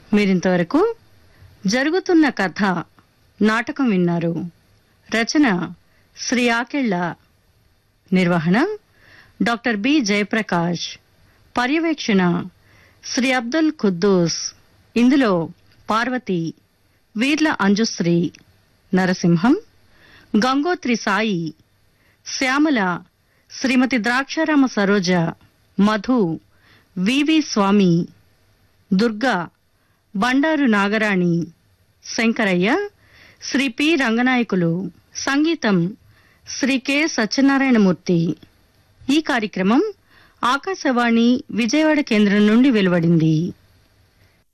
మీరింతవరకు జరుగుతున్న కథ నాటకం విన్నారు రచన శ్రీ ఆకెళ్ళ నిర్వహణ డాక్టర్ బి జయప్రకాష్ పర్యవేక్షణ శ్రీ అబ్దుల్ ఖుద్దూస్ ఇందులో పార్వతి వీర్ల అంజుశ్రీ నరసింహం గంగోత్రి సాయి శ్యామల శ్రీమతి ద్రాక్షారామ సరోజ మధు వివి స్వామి దుర్గా బండారు నాగరాణి శంకరయ్య శ్రీ పి రంగనాయకులు సంగీతం శ్రీ కె సత్యనారాయణమూర్తి ఈ కార్యక్రమం ఆకాశవాణి విజయవాడ కేంద్రం నుండి వెలువడింది